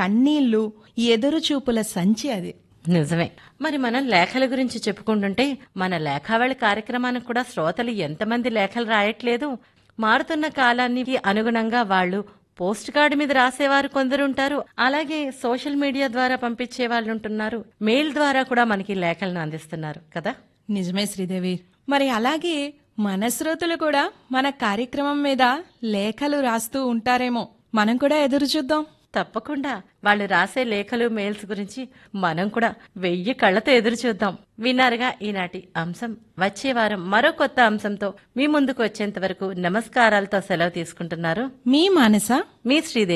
కన్నీళ్లు ఎదురుచూపుల సంచి అది నిజమే మరి మనం లేఖల గురించి చెప్పుకుంటుంటే మన లేఖావళి కార్యక్రమానికి కూడా శ్రోతలు ఎంతమంది లేఖలు రాయట్లేదు మారుతున్న కాలానికి అనుగుణంగా వాళ్ళు పోస్ట్ కార్డు మీద రాసేవారు కొందరుంటారు అలాగే సోషల్ మీడియా ద్వారా పంపించే వాళ్ళు ఉంటున్నారు మెయిల్ ద్వారా కూడా మనకి లేఖలను అందిస్తున్నారు కదా నిజమే శ్రీదేవి మరి అలాగే మన శ్రోతలు కూడా మన కార్యక్రమం మీద లేఖలు రాస్తూ ఉంటారేమో మనం కూడా ఎదురు చూద్దాం తప్పకుండా వాళ్ళు రాసే లేఖలు మెయిల్స్ గురించి మనం కూడా వెయ్యి కళ్ళతో ఎదురు చూద్దాం విన్నారుగా ఈనాటి అంశం వచ్చే వారం మరో కొత్త అంశంతో మీ ముందుకు వచ్చేంత వరకు నమస్కారాలతో సెలవు తీసుకుంటున్నారు మీ మానస మీ శ్రీదేవి